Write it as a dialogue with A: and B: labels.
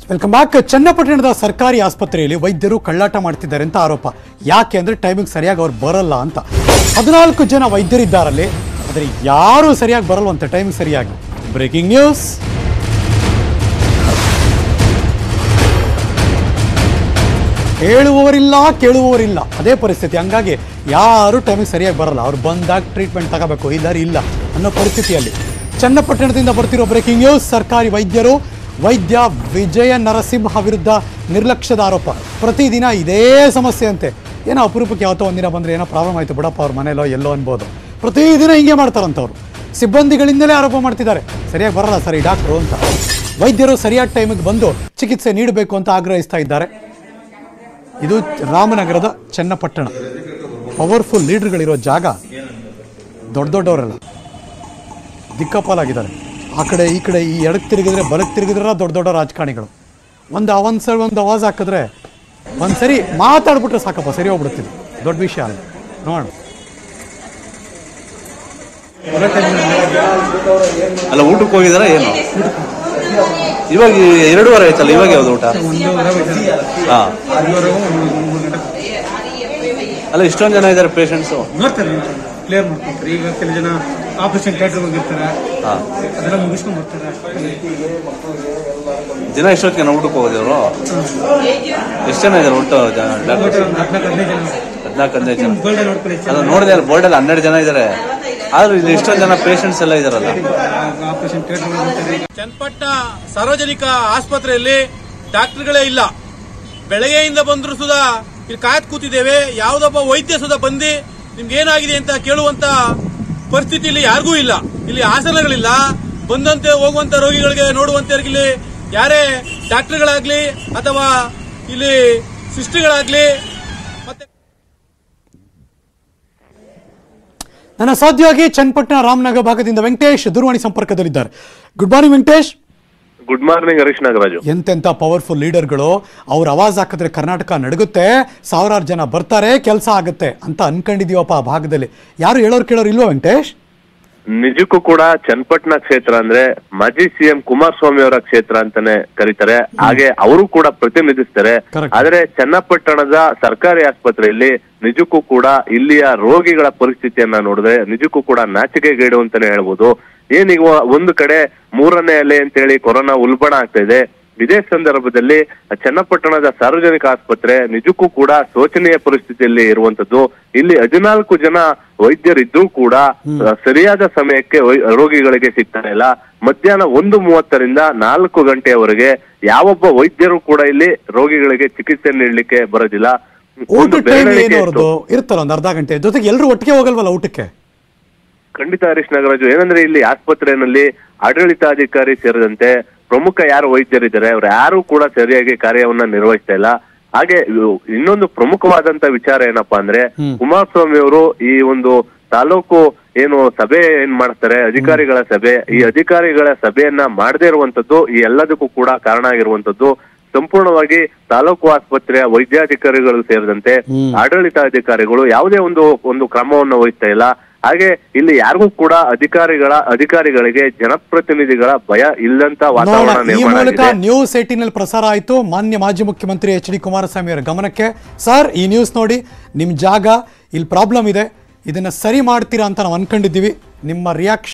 A: Welcome back ಚನ್ನಪಟ್ಟಣದ ಸರ್ಕಾರಿ ಆಸ್ಪತ್ರೆಯಲ್ಲಿ ವೈದ್ಯರು ಕಳ್ಳಾಟ ಮಾಡ್ತಿದ್ದಾರೆ ಅಂತ ಆರೋಪ ಯಾಕೆ ಅಂದ್ರೆ ಟೈಮಿಂಗ್ ಸರಿಯಾಗಿ ಅವ್ರು ಬರಲ್ಲ ಅಂತ ಹದಿನಾಲ್ಕು ಜನ ವೈದ್ಯರಿದ್ದಾರಲ್ಲಿ ಆದರೆ ಯಾರೂ ಸರಿಯಾಗಿ ಬರಲ್ವಂತೆ ಟೈಮಿಂಗ್ ಸರಿಯಾಗಿ ಬ್ರೇಕಿಂಗ್ ನ್ಯೂಸ್ ಹೇಳುವವರಿಲ್ಲ ಕೇಳುವವರಿಲ್ಲ ಅದೇ ಪರಿಸ್ಥಿತಿ ಹಂಗಾಗಿ ಯಾರು ಟೈಮಿಗೆ ಸರಿಯಾಗಿ ಬರಲ್ಲ ಅವ್ರು ಬಂದಾಗ ಟ್ರೀಟ್ಮೆಂಟ್ ತಗೋಬೇಕು ಇಲ್ಲಾರಿ ಇಲ್ಲ ಅನ್ನೋ ಪರಿಸ್ಥಿತಿಯಲ್ಲಿ ಚನ್ನಪಟ್ಟಣದಿಂದ ಬರ್ತಿರೋ ಬ್ರೇಕಿಂಗ್ ನ್ಯೂಸ್ ಸರ್ಕಾರಿ ವೈದ್ಯರು ವೈದ್ಯ ವಿಜಯ ನರಸಿಂಹ ವಿರುದ್ಧ ನಿರ್ಲಕ್ಷ್ಯದ ಆರೋಪ ಪ್ರತಿದಿನ ಇದೇ ಸಮಸ್ಯೆ ಅಂತೆ ಏನೋ ಅಪರೂಪಕ್ಕೆ ಯಾವತ್ತೋ ಒಂದಿನ ಬಂದರೆ ಏನೋ ಪ್ರಾಬ್ಲಮ್ ಆಯಿತು ಬಿಡಪ್ಪ ಅವ್ರ ಮನೇಲೋ ಎಲ್ಲೋ ಅನ್ಬೋದು ಪ್ರತಿದಿನ ಹಿಂಗೆ ಮಾಡ್ತಾರಂತವ್ರು ಸಿಬ್ಬಂದಿಗಳಿಂದಲೇ ಆರೋಪ ಮಾಡ್ತಿದ್ದಾರೆ ಸರಿಯಾಗಿ ಬರಲ್ಲ ಸರ್ ಈ ಡಾಕ್ಟ್ರು ಅಂತ ವೈದ್ಯರು ಸರಿಯಾದ ಟೈಮಿಗೆ ಬಂದು ಚಿಕಿತ್ಸೆ ನೀಡಬೇಕು ಅಂತ ಆಗ್ರಹಿಸ್ತಾ ಇದ್ದಾರೆ ಇದು ರಾಮನಗರದ ಚನ್ನಪಟ್ಟಣ ಪವರ್ಫುಲ್ ಲೀಡರ್ಗಳಿರೋ ಜಾಗ ದೊಡ್ಡ ದೊಡ್ಡವರೆಲ್ಲ ದಿಕ್ಕಪಾಲಾಗಿದ್ದಾರೆ ಆ ಕಡೆ ಈ ಕಡೆ ಈ ಎಡಕ್ಕೆ ತಿರುಗಿದ್ರೆ ಬಲಕ್ಕೆ ತಿರುಗಿದ್ರೆ ದೊಡ್ಡ ದೊಡ್ಡ ರಾಜಕಾರಣಿಗಳು ಒಂದು ಒಂದು ಸಲ ಒಂದು ಅವಾಜ್ ಹಾಕಿದ್ರೆ ಒಂದು ಸರಿ ಮಾತಾಡ್ಬಿಟ್ರೆ ಸಾಕಪ್ಪ ಸರಿ ಹೋಗ್ಬಿಡ್ತೀನಿ ದೊಡ್ಡ ವಿಷಯ ಅಲ್ಲ ನೋಡೋಣ
B: ಅಲ್ಲ ಊಟಕ್ಕೆ ಹೋಗಿದಾರ ಏನು ಇವಾಗ ಎರಡೂವರೆ ಆಯ್ತಲ್ಲ ಇವಾಗ ಯಾವ್ದು ಊಟ ಹಾ ಅಲ್ಲ ಇಷ್ಟೊಂದು ಜನ ಇದಾರೆ ಪೇಷಂಟ್ಸು
C: ನೋಡ್ತಾರೆ ಕ್ಲಿಯರ್ ಮಾಡ್ಕೊಂತಾರೆ ಈಗ ಕೆಲವು ಜನ ಆಪರೇಷನ್ ಥಿಯೇಟರ್ ಹೋಗಿರ್ತಾರೆ
B: ಹಾ
C: ಅದೆಲ್ಲ ಮುಗಿಸ್ಕೊಂಡ್ ಬರ್ತಾರೆ
B: ದಿನ ಎಷ್ಟೊತ್ತಿಗೆ ನಾವು ಊಟಕ್ಕೆ ಹೋಗೋದಿವ್ರು ಎಷ್ಟು ಜನ ಇದಾರೆ ಒಟ್ಟು ಡಾಕ್ಟರ್
C: ಒಂದು ಹದಿನಾಲ್ಕು ಹದಿನೈದು ಜನ
B: ಹದಿನಾಲ್ಕು ಹದಿನೈದು ಜನ
C: ಗೋಲ್ಡನ್ ನೋಡ್ಕೊಳ್ಳಿ
B: ಅದು ನೋಡಿದೆ ಅಲ್ಲಿ ಬೋರ್ಡಲ್ಲಿ ಹನ್ನೆರಡು ಜನ ಇದ್ದಾರೆ ಆದ್ರೆ ಇಲ್ಲಿ ಎಷ್ಟೊಂದು ಜನ ಪೇಷಂಟ್ಸ್ ಎಲ್ಲ ಇದಾರಲ್ಲ
C: ಆಪರೇಷನ್ ಥಿಯೇಟರ್ ಹೋಗಿರ್ತಾರೆ
D: ಚನ್ನಪಟ್ಟ ಸಾರ್ವಜನಿಕ ಆಸ್ಪತ್ರೆಯಲ್ಲಿ ಡಾಕ್ಟರ್ಗಳೇ ಇಲ್ಲ ಬೆಳಗ್ಗೆಯಿಂದ ಬಂದ್ರು ಸುಧಾ ಇಲ್ಲಿ ಕಾಯ್ದು ಕೂತಿದ್ದೇವೆ ಯಾವುದೊಬ್ಬ ವೈದ್ಯ ಸುಧಾ ಬಂದು ನಿಮ್ಗೆ ಏನಾಗಿದೆ ಅಂತ ಕೇಳುವಂತ ಪರಿಸ್ಥಿತಿ ಇಲ್ಲಿ ಯಾರಿಗೂ ಇಲ್ಲ ಇಲ್ಲಿ ಆಸನಗಳಿಲ್ಲ ಬಂದಂತೆ ಹೋಗುವಂತ ರೋಗಿಗಳಿಗೆ ನೋಡುವಂತವ್ರಿಗೆ ಯಾರೇ ಡಾಕ್ಟರ್ಗಳಾಗ್ಲಿ ಅಥವಾ ಇಲ್ಲಿ ಸಿಸ್ಟರ್ಗಳಾಗ್ಲಿ ಮತ್ತೆ
A: ನನ್ನ ಸಾಧ್ಯವಾಗಿ ಚನ್ನಪಟ್ಟಣ ರಾಮನಗರ ಭಾಗದಿಂದ ವೆಂಕಟೇಶ್ ದೂರವಾಣಿ ಸಂಪರ್ಕದಲ್ಲಿದ್ದಾರೆ good morning Venkatesh
E: good morning Harish Nagaraju
A: ಎಂತೆಂಥ ಪವರ್ಫುಲ್ ಲೀಡರ್ಗಳು ಅವ್ರ ಆವಾಜ್ ಹಾಕಿದ್ರೆ ಕರ್ನಾಟಕ ನಡುಗುತ್ತೆ ಸಾವಿರಾರು ಜನ ಬರ್ತಾರೆ ಕೆಲಸ ಆಗುತ್ತೆ ಅಂತ ಅನ್ಕೊಂಡಿದೀವಪ್ಪ ಆ ಭಾಗದಲ್ಲಿ ಯಾರು ಹೇಳೋರು ಕೇಳೋರು ಇಲ್ವಾ ವೆಂಕಟೇಶ್
E: ನಿಜಕ್ಕೂ ಕೂಡ ಚನ್ನಪಟ್ಟಣ ಕ್ಷೇತ್ರ ಅಂದ್ರೆ ಮಾಜಿ ಸಿಎಂ ಕುಮಾರಸ್ವಾಮಿ ಅವರ ಕ್ಷೇತ್ರ ಅಂತಾನೆ ಕರೀತಾರೆ ಹಾಗೆ ಅವರು ಕೂಡ ಪ್ರತಿನಿಧಿಸ್ತಾರೆ
A: Correct.
E: ಆದ್ರೆ ಚನ್ನಪಟ್ಟಣದ ಸರ್ಕಾರಿ ಆಸ್ಪತ್ರೆಯಲ್ಲಿ ನಿಜಕ್ಕೂ ಕೂಡ ಇಲ್ಲಿಯ ರೋಗಿಗಳ ಪರಿಸ್ಥಿತಿಯನ್ನ ನೋಡಿದ್ರೆ ನಿಜಕ್ಕೂ ಕೂಡ ನಾಚಿಕೆಗೇಡು ಅಂತಾನೆ ಹೇಳ್ಬೋದು ಏನೀಗ ಒಂದು ಕಡೆ ಮೂರನೇ ಅಲೆ ಅಂತೇಳಿ ಕೊರೋನಾ ಉಲ್ಬಣ ಆಗ್ತಾ ಇದೆ ಇದೇ ಸಂದರ್ಭದಲ್ಲಿ ಚನ್ನಪಟ್ಟಣದ ಸಾರ್ವಜನಿಕ ಆಸ್ಪತ್ರೆ ನಿಜಕ್ಕೂ ಕೂಡ ಶೋಚನೀಯ ಪರಿಸ್ಥಿತಿಯಲ್ಲಿ ಇರುವಂತದ್ದು ಇಲ್ಲಿ ಹದಿನಾಲ್ಕು ಜನ ವೈದ್ಯರಿದ್ರೂ ಕೂಡ ಅಹ್, ಸರಿಯಾದ ಸಮಯಕ್ಕೆ ವೈ- ರೋಗಿಗಳಿಗೆ ಸಿಗ್ತಾ ಇಲ್ಲ ಮಧ್ಯಾಹ್ನ ಒಂದು ಮೂವತ್ತರಿಂದ ನಾಲ್ಕು ಗಂಟೆಯವರೆಗೆ ಯಾವೊಬ್ಬ ವೈದ್ಯರು ಕೂಡ ಇಲ್ಲಿ ರೋಗಿಗಳಿಗೆ ಚಿಕಿತ್ಸೆ ನೀಡಲಿಕ್ಕೆ ಬರೋದಿಲ್ಲ ಒಂದು
A: ಊಟದ ಟೈಮ್
E: ಬೆರಳಿಗೆ
A: ಏನು
E: ಎಷ್ಟು-
A: ಅವ್ರದ್ದು ಇರುತ್ತಲ್ಲ ಒಂದು ಅರ್ಧ ಗಂಟೆ ಜೊತೆಗೆ ಎಲ್ಲರೂ ಒಟ್ಟಿಗೆ ಹೋಗಲ್ವಲ್ಲ ಊಟಕ್ಕೆ
E: ಖಂಡಿತ ಹರೀಶ್ ನಾಗರಾಜು ಏನಂದ್ರೆ ಇಲ್ಲಿ ಆಸ್ಪತ್ರೆಯಲ್ಲಿ ಆಡಳಿತಾಧಿಕಾರಿ ಸೇರಿದಂತೆ ಪ್ರಮುಖ ಯಾರು ವೈದ್ಯರಿದ್ದಾರೆ ಅವ್ರು ಯಾರು ಕೂಡ ಸರಿಯಾಗಿ ಕಾರ್ಯವನ್ನ ನಿರ್ವಹಿಸ್ತಾ ಇಲ್ಲ ಹಾಗೆ ಇವು- ಇನ್ನೊಂದು ಪ್ರಮುಖವಾದಂತ ವಿಚಾರ ಏನಪ್ಪಾ ಅಂದ್ರೆ ಕುಮಾರಸ್ವಾಮಿ ಅವರು ಈ ಒಂದು ತಾಲೂಕು ಏನು ಸಭೆ ಏನ್ ಮಾಡ್ತಾರೆ ಅಧಿಕಾರಿಗಳ ಸಭೆ ಈ ಅಧಿಕಾರಿಗಳ ಸಭೆಯನ್ನ ಮಾಡದೇ ಇರುವಂತದ್ದು ಈ ಎಲ್ಲದಕ್ಕೂ ಕೂಡ ಕಾರಣ ಆಗಿರುವಂತದ್ದು ಸಂಪೂರ್ಣವಾಗಿ ತಾಲೂಕು ಆಸ್ಪತ್ರೆಯ ವೈದ್ಯಾಧಿಕಾರಿಗಳು ಸೇರಿದಂತೆ ಆಡಳಿತಾಧಿಕಾರಿಗಳು ಯಾವುದೇ ಒಂದು ಒಂದು ಕ್ರಮವನ್ನು ವಹಿಸ್ತಾ ಇಲ್ಲ ಹಾಗೆ ಇಲ್ಲಿ ಯಾರಿಗೂ ಕೂಡ ಅಧಿಕಾರಿಗಳ ಅಧಿಕಾರಿಗಳಿಗೆ ಜನಪ್ರತಿನಿಧಿಗಳ ಭಯ ಇಲ್ಲಂತ ವಾತಾವರಣ
A: ನೋಡೋಣ ಈ
E: ನಿರ್ಮಾಣ
A: ಮೂಲಕ
E: ಆಗಿದೆ
A: ನ್ಯೂಸ್ ಏಟಿನಲ್ಲಿ ಪ್ರಸಾರ ಆಯಿತು ಮಾನ್ಯ ಮಾಜಿ ಮುಖ್ಯಮಂತ್ರಿ ಎಚ್ ಡಿ ಕುಮಾರಸ್ವಾಮಿ ಅವರ ಗಮನಕ್ಕೆ ಸರ್ ಈ ನ್ಯೂಸ್ ನೋಡಿ ನಿಮ್ಮ ಜಾಗ ಇಲ್ಲಿ ಪ್ರಾಬ್ಲಮ್ ಇದೆ ಇದನ್ನ ಸರಿ ಮಾಡ್ತೀರಾ ಅಂತ ನಾವು ಅನ್ಕೊಂಡಿದ್ದೀವಿ ನಿಮ್ಮ ರಿಯಾಕ್ಷನ್